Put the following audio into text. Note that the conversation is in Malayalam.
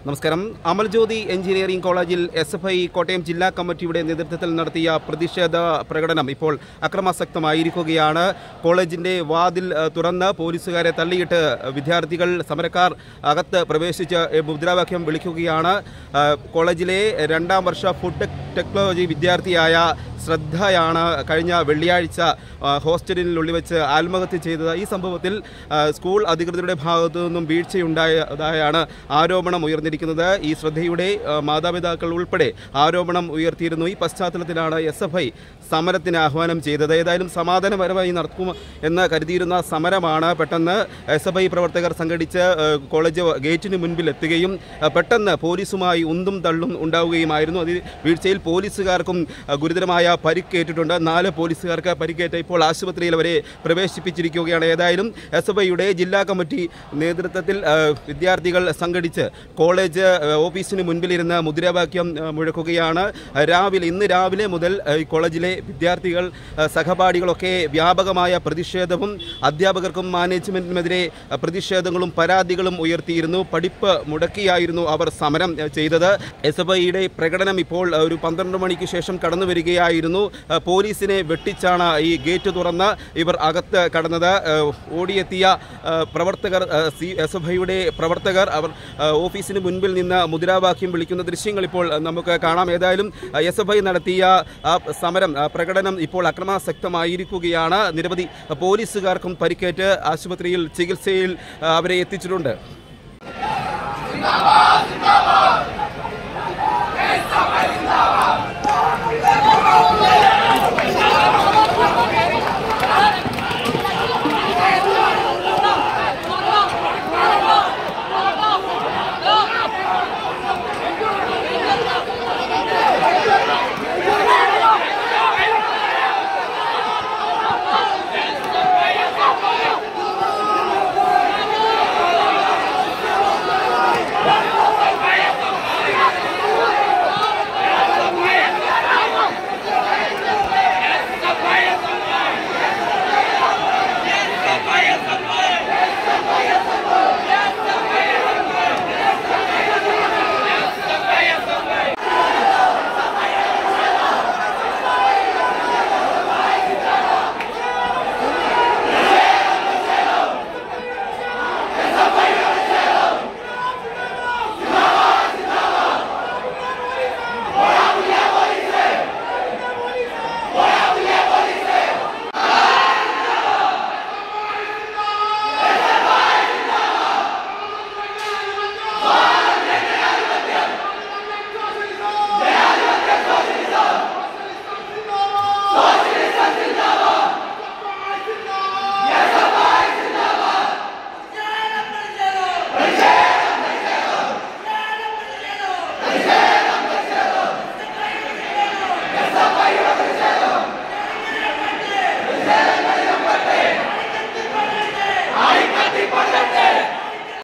നമസ്കാരം അമൽജ്യോതി എഞ്ചിനീയറിംഗ് കോളേജിൽ എസ് എഫ് ഐ കോട്ടയം ജില്ലാ കമ്മിറ്റിയുടെ നേതൃത്വത്തിൽ നടത്തിയ പ്രതിഷേധ പ്രകടനം ഇപ്പോൾ അക്രമാസക്തമായിരിക്കുകയാണ് കോളേജിന്റെ വാതിൽ ഏഹ്, തുറന്ന് പോലീസുകാരെ തള്ളിയിട്ട് വിദ്യാർത്ഥികൾ സമരക്കാർ അകത്ത് പ്രവേശിച്ച് ഏഹ്, മുദ്രാവാക്യം വിളിക്കുകയാണ് ഏഹ്, കോളേജിലെ രണ്ടാം വർഷ ഫുഡ് ടെക്നോളജി വിദ്യാർത്ഥിയായ ശ്രദ്ധയാണ് കഴിഞ്ഞ വെള്ളിയാഴ്ച ആ, ഹോസ്റ്റലിനുള്ളിൽ വെച്ച് ആത്മഹത്യ ചെയ്തത് ഈ സംഭവത്തിൽ ആ, സ്കൂൾ അധികൃതരുടെ ഭാഗത്തു നിന്നും വീഴ്ചയുണ്ടായതായാണ് ആരോപണം ഉയർന്നിരിക്കുന്നത് ഈ ശ്രദ്ധയുടെ ആ, മാതാപിതാക്കൾ ഉൾപ്പെടെ ആരോപണം ഉയർത്തിയിരുന്നു ഈ പശ്ചാത്തലത്തിലാണ് എസ് എഫ് ഐ സമരത്തിന് ആഹ്വാനം ചെയ്തത് ഏതായാലും സമാധാനപരമായി നടക്കും എന്ന് കരുതിയിരുന്ന സമരമാണ് പെട്ടെന്ന് എസ് എഫ് ഐ പ്രവർത്തകർ സംഘടിച്ച് ആ, കോളേജ് ഗേറ്റിന് മുൻപിൽ എത്തുകയും ആ, പെട്ടെന്ന് പോലീസുമായി ഉന്തും തള്ളും ഉണ്ടാവുകയുമായിരുന്നു അതിൽ വീഴ്ചയിൽ പോലീസുകാർക്കും ആ, ഗുരുതരമായ പരിക്കേറ്റിട്ടുണ്ട് നാല് പോലീസുകാർക്ക് പരിക്കേറ്റ ഇപ്പോൾ ആശുപത്രിയിൽ അവരെ പ്രവേശിപ്പിച്ചിരിക്കുകയാണ് ഏതായാലും എസ് എഫ് ഐയുടെ ജില്ലാ കമ്മിറ്റി നേതൃത്വത്തിൽ ആ, വിദ്യാർത്ഥികൾ സംഘടിച്ച് കോളേജ് ആ, ഓഫീസിന് മുൻപിലിരുന്ന് മുദ്രാവാക്യം ആ, മുഴക്കുകയാണ് രാവിലെ ഇന്ന് രാവിലെ മുതൽ ആ, ഈ കോളേജിലെ വിദ്യാർത്ഥികൾ ആ, സഹപാഠികളൊക്കെ വ്യാപകമായ പ്രതിഷേധവും അധ്യാപകർക്കും മാനേജ്മെന്റിനുമെതിരെ ആ, പ്രതിഷേധങ്ങളും പരാതികളും ഉയർത്തിയിരുന്നു പഠിപ്പ് മുടക്കിയായിരുന്നു അവർ സമരം ആ, ചെയ്തത് എസ് എഫ് ഐയുടെ പ്രകടനം ഇപ്പോൾ ആ, ഒരു പന്ത്രണ്ട് മണിക്ക് ശേഷം കടന്നു വരികയായിരുന്നു ആ, പോലീസിനെ വെട്ടിച്ചാണ് ഈ ഗേറ്റ് തുറന്ന് ഇവർ അകത്ത് കടന്നത് ആ, ഓടിയെത്തിയ ആ, പ്രവർത്തകർ ആ, സി എസ് എഫ് ഐയുടെ പ്രവർത്തകർ അവർ ആ, ഓഫീസിന് മുൻപിൽ നിന്ന് മുദ്രാവാക്യം വിളിക്കുന്ന ദൃശ്യങ്ങൾ ഇപ്പോൾ ആ, നമുക്ക് കാണാം ഏതായാലും എസ് എഫ് ഐ നടത്തിയ ആ സമരം ആ, പ്രകടനം ഇപ്പോൾ അക്രമാസക്തമായിരിക്കുകയാണ് നിരവധി പോലീസുകാർക്കും പരിക്കേറ്റ് ആശുപത്രിയിൽ ചികിത്സയിൽ ആ, അവരെ എത്തിച്ചിട്ടുണ്ട് ജിന്ദാബാദ്